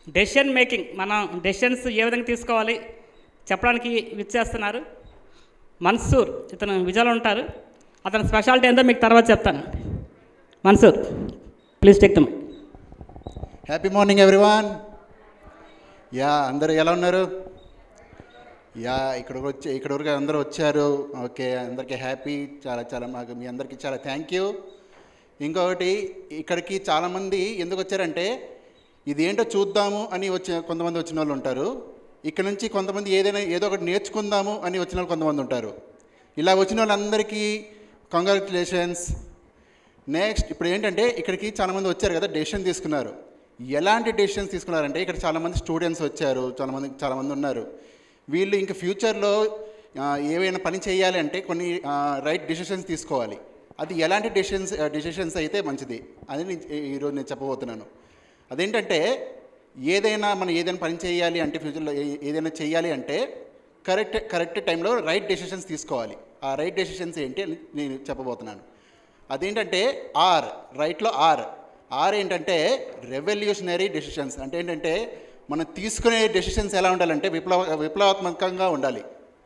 decision making మనం decisions ఏ విధంగా తీసుకోవాలి చెప్పడానికి విచ్చేస్తున్నారు మన్సూర్ ఇతను విజయలో ఉంటారు అతని స్పెషాలిటీ ఏందో మీకు తర్వాత చెప్తాను Mansoor please take them happy morning everyone yeah అందరూ ఎలా ఉన్నారు యా ఇక్కడ వచ్చి ఇక్కడ వరకు అందరూ వచ్చారు ఓకే అందరికీ హ్యాపీ చాలా చాలా మాకు మీ అందరికీ చాలా థ్యాంక్ యూ ఇంకొకటి ఇక్కడికి చాలామంది ఎందుకు వచ్చారంటే ఇది ఏంటో చూద్దాము అని వచ్చి కొంతమంది వచ్చిన వాళ్ళు ఉంటారు ఇక్కడ నుంచి కొంతమంది ఏదైనా ఏదో ఒకటి నేర్చుకుందాము అని వచ్చిన వాళ్ళు కొంతమంది ఉంటారు ఇలా వచ్చిన వాళ్ళందరికీ కంగ్రాచులేషన్స్ నెక్స్ట్ ఇప్పుడు ఏంటంటే ఇక్కడికి చాలామంది వచ్చారు కదా డెసిషన్ తీసుకున్నారు ఎలాంటి డెసిషన్స్ తీసుకున్నారంటే ఇక్కడ చాలామంది స్టూడెంట్స్ వచ్చారు చాలామంది చాలామంది ఉన్నారు వీళ్ళు ఇంక ఫ్యూచర్లో ఆ, ఏవైనా పని చేయాలి అంటే కొన్ని రైట్ డెసిషన్స్ తీసుకోవాలి అది ఎలాంటి డెసిషన్స్ డెసిషన్స్ అయితే మంచిది అది నేను ఈ- ఈరోజు నేను చెప్పబోతున్నాను అదేంటంటే ఏదైనా మనం ఏదైనా పని చేయాలి అంటే ఫ్యూచర్లో ఏ- ఏదైనా చేయాలి అంటే కరెక్ట్ కరెక్ట్ టైంలో రైట్ డెసిషన్స్ తీసుకోవాలి ఆ రైట్ డెసిషన్స్ ఏంటి అని నేను చెప్పబోతున్నాను అదేంటంటే ఆర్ రైట్లో ఆర్ ఆర్ ఏంటంటే రెవల్యూషనరీ డెసిషన్స్ అంటే ఏంటంటే మనం తీసుకునే డెసిషన్స్ ఎలా ఉండాలంటే విప్లవ విప్లవాత్మకంగా ఉండాలి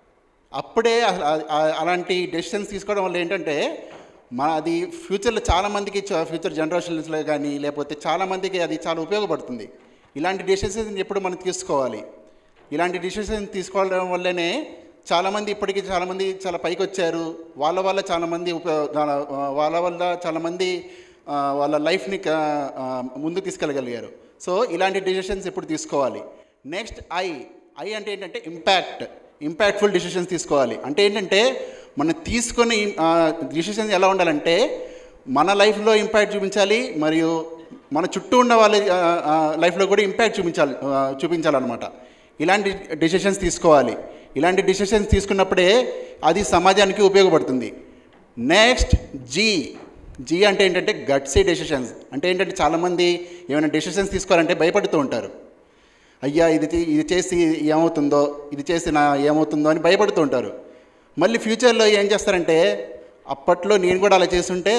అప్పుడే అసలు ఆ- ఆ- అలాంటి డెసిషన్స్ తీసుకోవడం వల్ల ఏంటంటే మా అది ఫ్యూచర్లో చాలామందికి ఫ్యూచర్ జనరేషన్స్లో కానీ లేకపోతే చాలామందికి అది చాలా ఉపయోగపడుతుంది ఇలాంటి డెసిషన్స్ ఎప్పుడు మనం తీసుకోవాలి ఇలాంటి డెసిషన్స్ తీసుకోవడం వల్లనే చాలామంది ఇప్పటికీ చాలామంది చాలా పైకి వచ్చారు వాళ్ళ వల్ల చాలామంది ఉపయోగ దాని- వాళ్ళ వల్ల చాలామంది ఆ, వాళ్ళ లైఫ్ని క- ఆ, ముందుకు తీసుకెళ్ళగలిగారు సో ఇలాంటి డెసిషన్స్ ఎప్పుడు తీసుకోవాలి నెక్స్ట్ ఐ ఐ అంటే ఏంటంటే ఇంపాక్ట్ ఇంపాక్ట్ఫుల్ డిసిషన్స్ తీసుకోవాలి అంటే ఏంటంటే మనం తీసుకునే డిసిషన్స్ ఎలా ఉండాలంటే మన లైఫ్లో ఇంపాక్ట్ చూపించాలి మరియు మన చుట్టూ ఉన్న వాళ్ళ లైఫ్లో కూడా ఇంపాక్ట్ చూపించాలి ఆ, చూపించాలన్నమాట ఇలాంటి డిసిషన్స్ తీసుకోవాలి ఇలాంటి డిసిషన్స్ తీసుకున్నప్పుడే అది సమాజానికి ఉపయోగపడుతుంది నెక్స్ట్ జీ జీ అంటే ఏంటంటే గట్సీ డెసిషన్స్ అంటే ఏంటంటే చాలామంది ఏమైనా డెసిషన్స్ తీసుకోవాలంటే భయపడుతూ ఉంటారు అయ్యా ఇది చే- ఇది చేసి ఏమవుతుందో ఇది చేసి నా ఏమవుతుందో అని భయపడుతూ ఉంటారు మళ్ళీ ఫ్యూచర్లో ఏం చేస్తారంటే అప్పట్లో నేను కూడా అలా చేస్తుంటే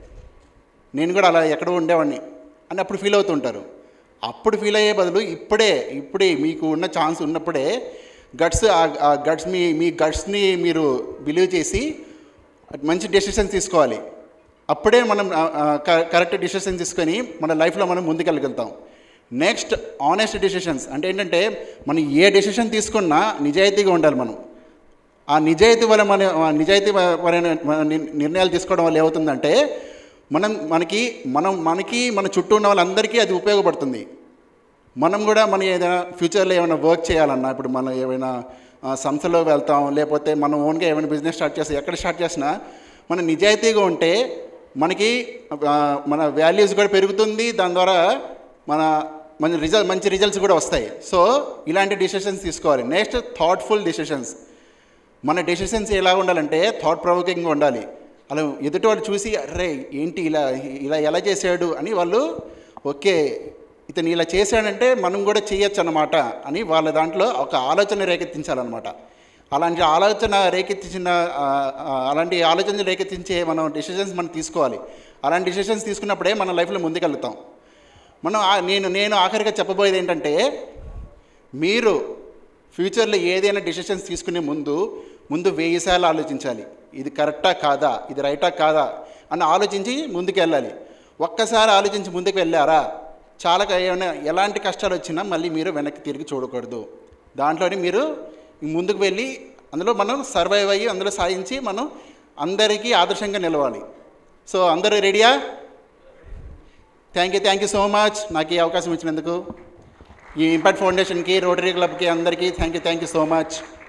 నేను కూడా అలా ఎక్కడో ఉండేవాడిని అని అప్పుడు ఫీల్ అవుతుంటారు అప్పుడు ఫీల్ అయ్యే బదులు ఇప్పుడే ఇప్పుడే మీకు ఉన్న ఛాన్స్ ఉన్నప్పుడే గట్స్ ఆ గట్స్ మీ మీ గట్స్ని మీరు బిలీవ్ చేసి మంచి డెసిషన్స్ తీసుకోవాలి అప్పుడే మనం కరెక్ట్ డెసిషన్ తీసుకొని మన లైఫ్లో మనం ముందుకెళ్ళగలుగుతాం నెక్స్ట్ ఆనెస్ట్ డెసిషన్స్ అంటే ఏంటంటే మనం ఏ డెసిషన్ తీసుకున్నా నిజాయితీగా ఉండాలి మనం ఆ నిజాయితీ వల్ల మన ఆ నిజాయితీ పరైన మన నిర్- నిర్ణయాలు తీసుకోవడం వల్ల ఏమవుతుందంటే మనం మనకి మనం మనకి మన చుట్టూ ఉన్న వాళ్ళందరికీ అది ఉపయోగపడుతుంది మనం కూడా మన ఏదైనా ఫ్యూచర్లో ఏమైనా వర్క్ చేయాలన్నా ఇప్పుడు మనం ఏమైనా ఆ, సంస్థలో వెళ్తాం లేకపోతే మనం ఓన్గా ఏమైనా బిజినెస్ స్టార్ట్ చేస్తాం ఎక్కడ స్టార్ట్ చేసినా మనం నిజాయితీగా ఉంటే మనకి ఆ, మన వాల్యూస్ కూడా పెరుగుతుంది దాని ద్వారా మన మన రిజల్ట్ మంచి రిజల్ట్స్ కూడా వస్తాయి సో ఇలాంటి డిసిషన్స్ తీసుకోవాలి నెక్స్ట్ థాట్ఫుల్ డిసిషన్స్ మన డెసిషన్స్ ఎలా ఉండాలంటే థాట్ ప్రొవోకింగ్గా ఉండాలి అలా ఎదుటి వాళ్ళు చూసి అరే ఏంటి ఇలా ఇలా ఎలా చేశాడు అని వాళ్ళు ఓకే ఇతను ఇలా చేశాడంటే మనం కూడా చేయొచ్చు అన్నమాట అని వాళ్ళ దాంట్లో ఒక ఆలోచన రేకెత్తించాలన్నమాట అలాంటి ఆలోచన రేకెత్తించిన ఆ, ఆ, అలాంటి ఆలోచన రేకెత్తించే మనం డెసిషన్స్ మనం తీసుకోవాలి అలాంటి డెసిషన్స్ తీసుకున్నప్పుడే మన లైఫ్లో ముందుకెళ్తాం మనం ఆ- నేను నేను ఆఖరిగా చెప్పబోయేది ఏంటంటే మీరు ఫ్యూచర్లో ఏదైనా డెసిషన్స్ తీసుకునే ముందు ముందు వెయ్యి సార్లు ఆలోచించాలి ఇది కరెక్టా కాదా ఇది రైటా కాదా అని ఆలోచించి ముందుకు వెళ్ళాలి ఒక్కసారి ఆలోచించి ముందుకు వెళ్ళారా చాలా క- ఏమైనా ఎలాంటి కష్టాలు వచ్చినా మళ్ళీ మీరు వెనక్కి తిరిగి చూడకూడదు దాంట్లోనే మీరు ముందుకు వెళ్ళి అందులో మనం సర్వైవ్ అయ్యి అందులో సాధించి మనం అందరికీ ఆదర్శంగా నిలవాలి సో అందరూ రెడీయా thank you thank you so much నాకు ఈ అవకాశం ఇచ్చినందుకు ఈ ఇంపాక్ట్ ఫౌండేషన్కి రోటరీ క్లబ్కి అందరికీ thank you thank you so much